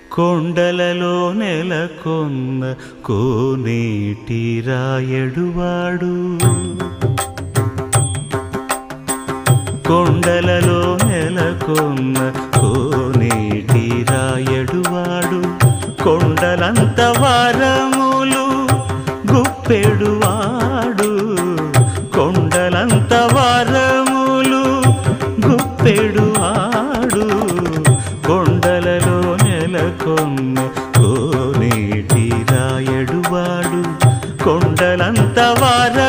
కొండలలో నెలకొన్న కోనేటి రాయడువాడు కొండలలో నెలకొన్న కోనేటి రాయడువాడు కొండలంత వారములు గుప్పెడువాడు కొండలంత వారములు గుప్పెడువాడు కొండలలో నెలకొన్న కోనేటి రాయడువాడు కొండలంత వార